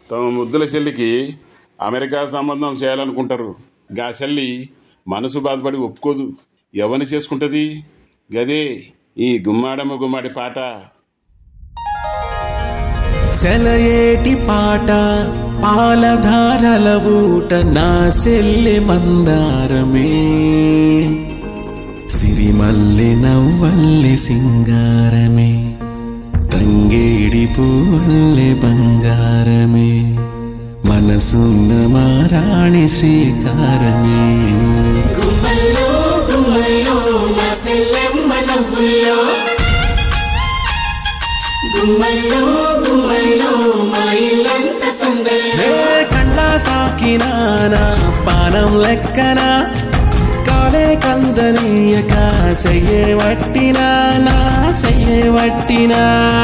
తమ ముద్దుల చెల్లికి అమెరికా సంబంధం చేయాలనుకుంటారు గా చెల్లి మనసు బాధపడి ఒప్పుకోదు ఎవరిని చేసుకుంటుంది గదే ఈ గుమ్మాడమ్మ గుమ్మాడి పాట సెలయేటి పాట పాలధారల ఊట నా సెల్లె మందారమే సిరిమల్లె నవ్వల్లె సింగారమే తంగేడి పూవల్లె బంగారమే మనసున్న మారాణి శ్రీకారమే గుమ్మల్లో గుమ్మల్లో నా సెల్లెమ్మ నవ్వుల్లో గుమ్మల్లో గుమ్మల్లో మా ఇల్లంత సందల్లో ఏ కళ్ళ సాకినా నా పానం లెక్కన కాలే కందనీయక సెయ్యే వట్టినా నా సెయ్యే వట్టినా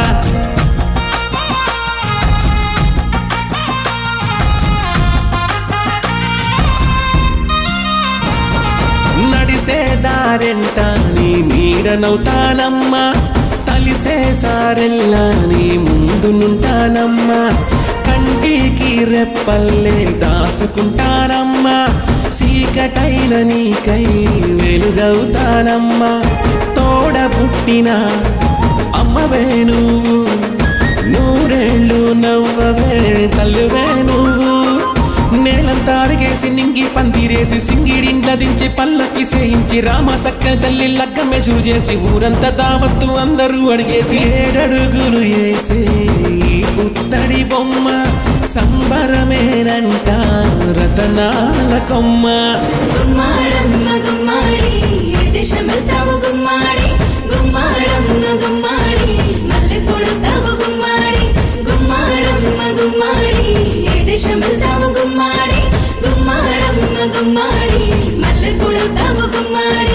నడిసే దారెంట నీ నీడనవుతానమ్మా తలిసే సారెల్లా నీ ముందునుంటానమ్మా కంటికి రెప్పల్లే దాసుకుంటానమ్మా చీకటైన నీకై వెలుగవుతానమ్మా తోడ పుట్టిన అమ్మవే నువ్వు నూరేళ్ళు నవ్వవే తల్లువే నువ్వు నేలంతా అడిగేసి నింగి పందిరేసి సింగిడింట్ల దించి పల్లకి సేయించి రామ సక్క తల్లి లగ్గమే షురు చేసి ఊరంతా దావత్తు అందరూ అడిగేసి ఏడడుగులు వేసే ఈ పుత్తడి బొమ్మ సంబరమేనంట రతనాల కొమ్మ గుమ్మాడమ్మ గుమ్మాడి ఏ దిశమెళ్తావు గుమ్మాడి గుమ్మాడమ్మ గుమ్మాడి మల్లె పొడుతావు గుమ్మాడి గుమ్మాడమ్మ గుమ్మాడి ఏ దిశమెళ్తావు గుమ్మాడి గుమ్మాడమ్మ గుమ్మాడి మల్లె పొడుతావు గుమ్మాడి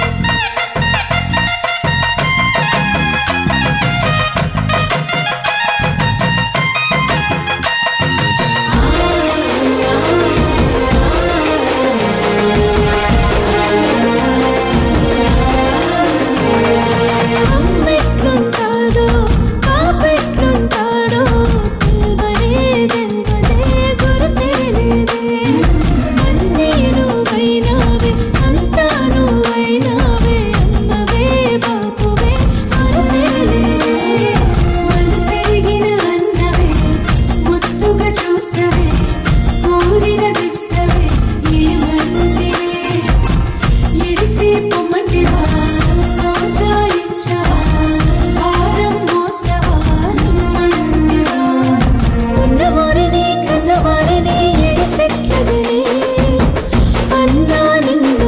అమ్మెట్లుంటాదో పాపెట్లుంటాడో తెల్వనే తెల్వదే గుర్తేలేదే అన్నీ నువ్వైనావే అంతా నువ్వైనావే అమ్మవే బాపువే అరుతేలేదే మనసెరిగిన అన్నవే ముత్తుగా చూస్తవే కోరినదిస్తవే ఏమంటే ఎడిసి పొమ్మంటివా సోచాయించవా భారం మోస్తవా రమ్మంటివా ఉన్నవారిని కన్నవారిని ఎడిసెట్లదని అన్నా నిన్ను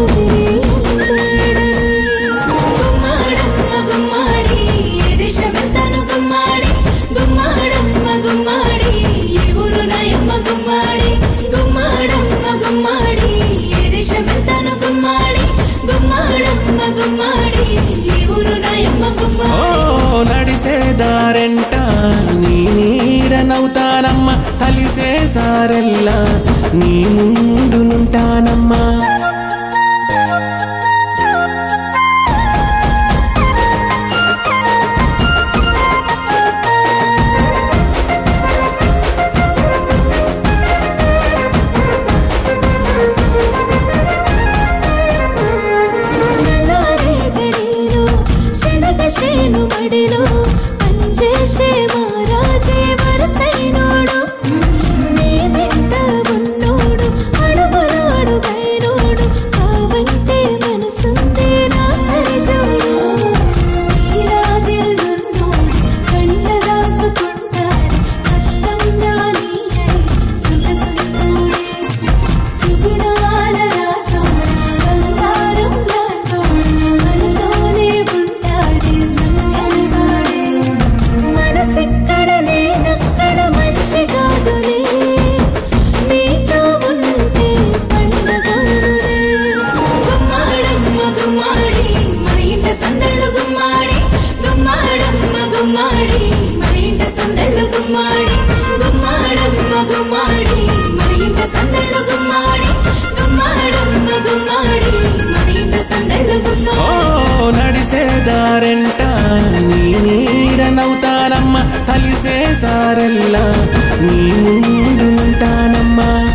గుమ్మాడమ్మ గుమ్మాడి ఏ దిశ వెళ్తాను గుమ్మాడి గుమ్మాడమ్మ గుమ్మాడి ఏ ఊరు నాయమ్మ గుమ్మాడి గుమ్మాడమ్మ గుమ్మాడి ఏ దిశ వెళ్తాను గుమ్మాడి గుమ్మాడమ్మ గుమ్మాడి ఏ ఊరు నాయమ్మ ఓ గుమ్మాడి నడిసే దారెంట నీ నీడనవుతానమ్మ కలిసే సారెల్లా నీ ముందునుంటానమ్మా నల్లారే గడిలో శనగ శేను మడిలో అంజేషే మహారాజే వరసైనోడు నీ వెంట ఉన్నోడు అడుగులాడు గైనోడు కలిసే సారెల్లా నీ ముందు ఉంటానమ్మా